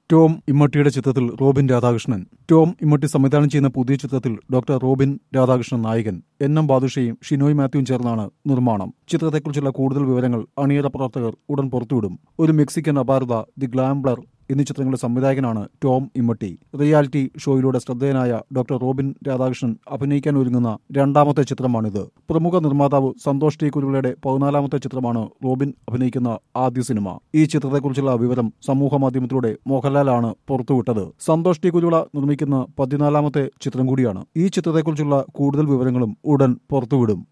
Tom ഇമ്മട്ടിയുടെ ചിത്രത്തിൽ Robin Radhakrishnan Tom Immatty സംവിധാനം ചെയ്യുന്ന പുതിയ ചിത്രത്തിൽ ഡോക്ടർ റോബിൻ രാധാകൃഷ്ണൻ നായകൻ എൻ എം ബാദുഷയും ഷിനോയ് മാത്യുവും ചേർന്നാണ് നിർമ്മാണം ചിത്രത്തെക്കുറിച്ചുള്ള കൂടുതൽ വിവരങ്ങൾ അണിയറ പ്രവർത്തകർ ഉടൻ പുറത്തുവിടും ഒരു മെക്സിക്കൻ അപാരത ദി ഗ്ലാംബ്ലർ എന്നീ ചിത്രങ്ങളുടെ സംവിധായകനാണ് ടോം ഇമ്മട്ടി റിയാലിറ്റി ഷോയിലൂടെ ശ്രദ്ധേയനായ ഡോക്ടർ റോബിൻ രാധാകൃഷ്ണൻ അഭിനയിക്കാൻ ഒരുങ്ങുന്ന രണ്ടാമത്തെ ചിത്രമാണിത് പ്രമുഖ നിർമ്മാതാവ് സന്തോഷ് ടി കുരുവിളയുടെ പതിനാലാമത്തെ ചിത്രമാണ് റോബിൻ അഭിനയിക്കുന്ന ആദ്യ സിനിമ ഈ ചിത്രത്തെക്കുറിച്ചുള്ള വിവരം സമൂഹ മാധ്യമത്തിലൂടെ മോഹൻലാലാണ് പുറത്തുവിട്ടത് സന്തോഷ് ടി കുരുവിള നിർമ്മിക്കുന്ന പതിനാലാമത്തെ ചിത്രം കൂടിയാണ് ഈ ചിത്രത്തെക്കുറിച്ചുള്ള കൂടുതൽ വിവരങ്ങളും ഉടൻ പുറത്തുവിടും